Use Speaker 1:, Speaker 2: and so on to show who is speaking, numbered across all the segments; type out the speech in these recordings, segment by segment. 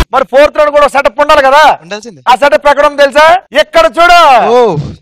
Speaker 1: మరి fourth round కూడా setup ఉండాలి కదా
Speaker 2: ఉండాల్సిందే
Speaker 1: ఆ సెటప్ ఎక్కడ ఉంది తెలుసా ఇక్కడ చూడు
Speaker 2: ఓ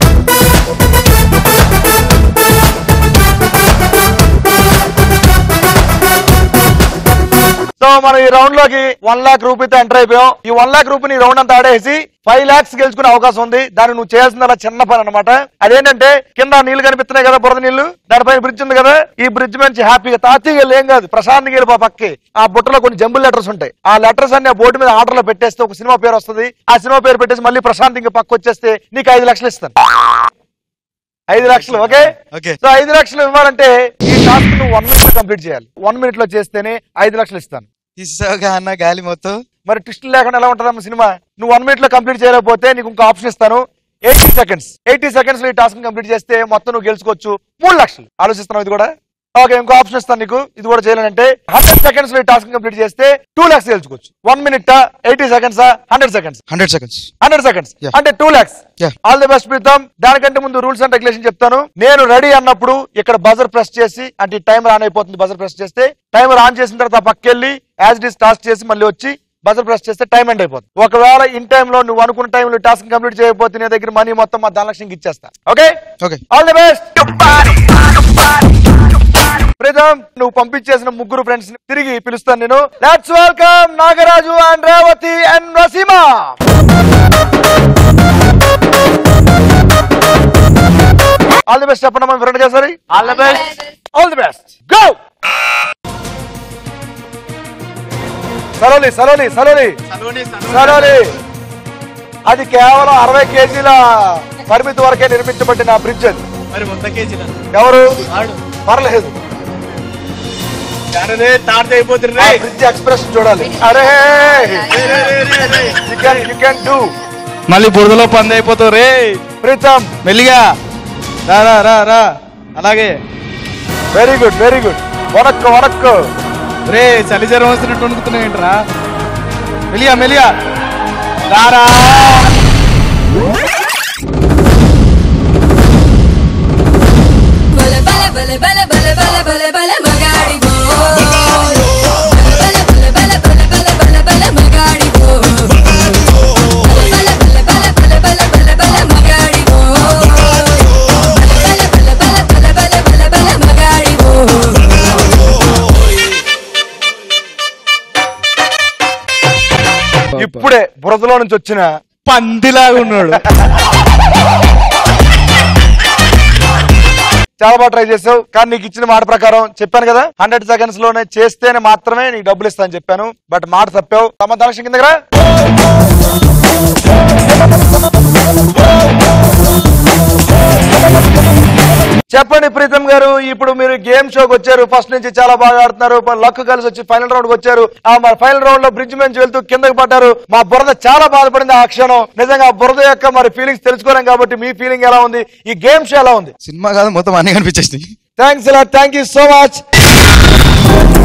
Speaker 1: సో మనం ఈ రౌండ్ లోకి వన్ లాక్ రూపీతో ఎంటర్ అయిపోయాం ఈ వన్ లాక్ రూపీని రౌండ్ అంతా ఆడేసి ఫైవ్ లాక్స్ గెలుచుకునే అవకాశం ఉంది దాన్ని నువ్వు చేయాల్సిందల్లా చిన్న పని అనమాట అదేంటంటే కింద నీళ్లు కనిపిస్తున్నాయి కదా బురద నీళ్లు దానిపైన బ్రిడ్జ్ ఉంది కదా ఈ బ్రిడ్జ్ నుంచి హ్యాపీగా తాతీగా వెళ్ళి ఏం కాదు ప్రశాంత్ వెళ్ళి పక్కకి ఆ బుట్టలో కొన్ని జంబుల్ లెటర్స్ ఉంటాయి ఆ లెటర్స్ అన్ని ఆ బోర్డు మీద ఆర్డర్ లో పెట్టేస్తే ఒక సినిమా పేరు వస్తుంది ఆ సినిమా పేరు పెట్టేసి మళ్ళీ ప్రశాంత్ ఇంకా పక్క వచ్చేస్తే నీకు ఐదు లక్షలు ఇస్తాను ఐదు లక్షలు ఓకే
Speaker 2: ఓకే
Speaker 1: సో ఐదు లక్షలు ఇవ్వాలంటే ఈ టాస్క్ నువ్వు వన్ మినిట్ కంప్లీట్ చేయాలి వన్ మినిట్ లో చేస్తేనే ఐదు లక్షలు ఇస్తాను
Speaker 2: తీసావుగా అన్న గాలి మొత్తం
Speaker 1: మరి ట్విస్ట్ లేకుండా ఎలా ఉంటుందమ్మ సినిమా నువ్వు వన్ మినిట్ లో కంప్లీట్ చేయలేకపోతే నీకు ఇంకో ఆప్షన్ ఇస్తాను ఎయిటీ సెకండ్స్ ఎయిటీ సెకండ్స్ లో ఈ టాస్క్ కంప్లీట్ చేస్తే మొత్తం నువ్వు గెలుచుకోవచ్చు మూడు లక్షలు ఆలోచిస్తున్నావు ఇది కూడా ఓకే ఇంకో ఆప్షన్ ఇస్తాను నీకు ఇది కూడా చేయాలంటే హండ్రెడ్ సెకండ్స్ లో ఈ టాస్క్ కంప్లీట్ చేస్తే టూ లాక్స్ గెలుచుకోవచ్చు one minute eighty seconds hundred seconds
Speaker 2: hundred seconds
Speaker 1: hundred seconds
Speaker 2: Yeah.
Speaker 1: అంటే two lakhs
Speaker 2: Yeah.
Speaker 1: All the best Preetham దానికంటే ముందు రూల్స్ అండ్ రెగ్యులేషన్ చెప్తాను నేను రెడీ అన్నప్పుడు ఇక్కడ బజర్ ప్రెస్ చేసి అంటే టైమర్ ఆన్ అయిపోతుంది బజర్ ప్రెస్ చేస్తే టైమర్ ఆన్ చేసిన తర్వాత పక్కెళ్ళి యాజ్ ఇట్ ఇస్ టాస్క్ చేసి మళ్ళీ వచ్చి బజర్ ప్రెస్ చేస్తే టైం ఎండ్ అయిపోతుంది ఒకవేళ ఇన్ టైమ్ లో నువ్వు అనుకున్న టైంలో టాస్క్ కంప్లీట్ చేయకపోతే నీ దగ్గర మనీ మొత్తం మా ధనలక్ష్మికి ఇచ్చేస్తా okay
Speaker 2: okay
Speaker 1: all the best Preetham నువ్వు పంపించేసిన ముగ్గురు ఫ్రెండ్స్ తిరిగి పిలుస్తాను నేను let's welcome Nagaraju and Revathi and Naseema all the best చెప్పండి ఫ్రెండ్ గా సరే all the best all the best go సలోలి సలోలి సలోలి సలోలి అది కేవలం అరవై కేజీల పరిమితి వరకే నిర్మించబడిన బ్రిడ్జ్ అది
Speaker 3: మరి వంద కేజీల
Speaker 1: ఎవరు
Speaker 3: ఆడు
Speaker 1: పర్లేదు
Speaker 3: అరే తాడితే అయిపోతుంది
Speaker 1: ఆ
Speaker 3: రే
Speaker 1: బ్రిడ్జ్ ఎక్స్ప్రెస్ చూడాలి అరే you can you can do
Speaker 2: మళ్ళీ బురదలో పంది అయిపోతావు రే
Speaker 1: ప్రీతం
Speaker 2: మెల్లిగా రా రా రా రా అలాగే
Speaker 1: వెరీ గుడ్ వెరీ గుడ్ వనక్కు వనక్కు
Speaker 2: రే చలి జ్వరం వస్తున్నట్టు వణుకుతున్నావు ఏంట్రా మెల్లిగా మెల్లిగా రారా
Speaker 4: బల బల బల బల బల బల బల బల మగాడివో బల బల బల బల బల బల బల మగాడివో బల బల బల బల బల బల బల మగాడివో బల బల బల బల బల బల బల మగాడివో
Speaker 1: ఇప్పుడే బురదలో నుంచి వచ్చిన
Speaker 2: పందిలాగా ఉన్నాడు
Speaker 1: చాలా బాగా ట్రై చేసావు కానీ నీకు ఇచ్చిన మాట ప్రకారం చెప్పాను కదా హండ్రెడ్ సెకండ్స్ లోనే చేస్తేనే మాత్రమే నీకు డబ్బులు ఇస్తాను చెప్పాను బట్ మాట తప్పావు తమ ధనలక్ష్మి కింద చెప్పండి ప్రీతం గారు ఇప్పుడు మీరు గేమ్ షోకి వచ్చారు ఫస్ట్ నుంచి చాలా బాగా ఆడుతున్నారు లక్ కలిసి వచ్చి ఫైనల్ రౌండ్ కి వచ్చారు ఆ మరి ఫైనల్ రౌండ్ లో బ్రిడ్జ్ నుంచి వెళ్తూ కిందకి పడ్డారు మా బురద చాలా బాధపడింది ఆ క్షణం నిజంగా ఆ బురద యొక్క మరి ఫీలింగ్స్ తెలుసుకోలేం కాబట్టి మీ ఫీలింగ్ ఎలా ఉంది ఈ గేమ్ షో ఎలా ఉంది
Speaker 2: సినిమా కాదు మొత్తం అన్ని కనిపించేసింది
Speaker 1: thanks thank you so much